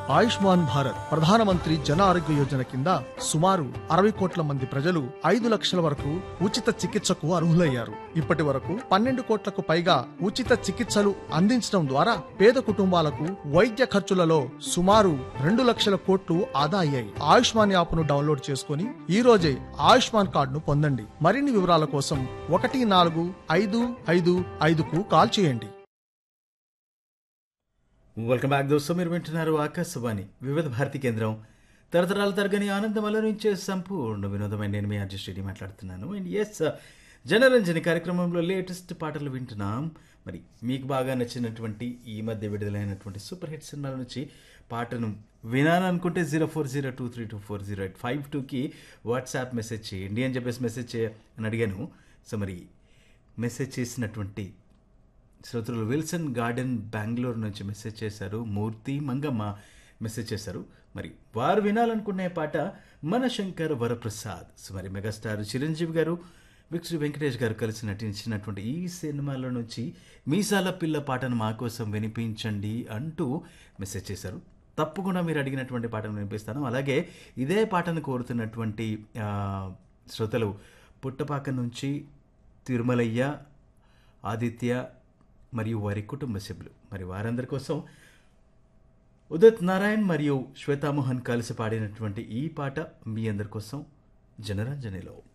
ఆయుష్మాన్ భారత్ ప్రధానమంత్రి జన ఆరోగ్య యోజన కింద సుమారు అరవై కోట్ల మంది ప్రజలు ఐదు లక్షల వరకు ఉచిత చికిత్సకు అర్హులయ్యారు ఇప్పటి వరకు పన్నెండు కోట్లకు పైగా ఉచిత చికిత్సలు అందించడం ద్వారా పేద కుటుంబాలకు వైద్య ఖర్చులలో సుమారు రెండు లక్షల కోట్లు ఆదా అయ్యాయి ఆయుష్మాన్ యాప్ను డౌన్లోడ్ చేసుకుని ఈ రోజే ఆయుష్మాన్ కార్డును పొందండి మరిన్ని వివరాల కోసం ఒకటి నాలుగు ఐదు ఐదు ఐదుకు కాల్ చేయండి వెల్కమ్ బ్యాక్ దోస్తు మీరు వింటున్నారు ఆకాశవాణి వివిధ భారతి కేంద్రం తరతరాల తరగని ఆనందం అలరించే సంపూర్ణ వినోదమైన నేను మీ ఆర్జీ స్టేడియం మాట్లాడుతున్నాను అండ్ ఎస్ జనరంజని కార్యక్రమంలో లేటెస్ట్ పాటలు వింటున్నాం మరి మీకు బాగా నచ్చినటువంటి ఈ మధ్య విడుదలైనటువంటి సూపర్ హిట్ సినిమాల నుంచి పాటను వినాలనుకుంటే zero four zero two three two four zero eight five టూకి వాట్సాప్ మెసేజ్ చేయండి అని చెప్పేసి మెసేజ్ చేయ అని అడిగాను సో మరి మెసేజ్ చేసినటువంటి శ్రోతలు విల్సన్ గార్డెన్ బెంగళూరు నుంచి మెసేజ్ చేశారు మూర్తి మంగమ్మ మెసేజ్ చేశారు మరి వారు వినాలనుకునే పాట మన శంకర్ వరప్రసాద్ సో మరి మెగాస్టార్ చిరంజీవి గారు విక్స్ వెంకటేష్ గారు కలిసి నటించినటువంటి ఈ సినిమాలో నుంచి మీసాల పిల్ల పాటను మా కోసం వినిపించండి అంటూ మెసేజ్ చేశారు తప్పకుండా మీరు అడిగినటువంటి పాటను వినిపిస్తాను అలాగే ఇదే పాటను కోరుతున్నటువంటి ఆ, శ్రోతలు పుట్టపాక నుంచి తిరుమలయ్య ఆదిత్య మరియు వారి కుటుంబ సభ్యులు మరి వారందరి కోసం ఉదిత్ నారాయణ్ మరియు శ్వేతామోహన్ కలిసి పాడినటువంటి ఈ పాట మీ అందరి కోసం జనరంజనిలో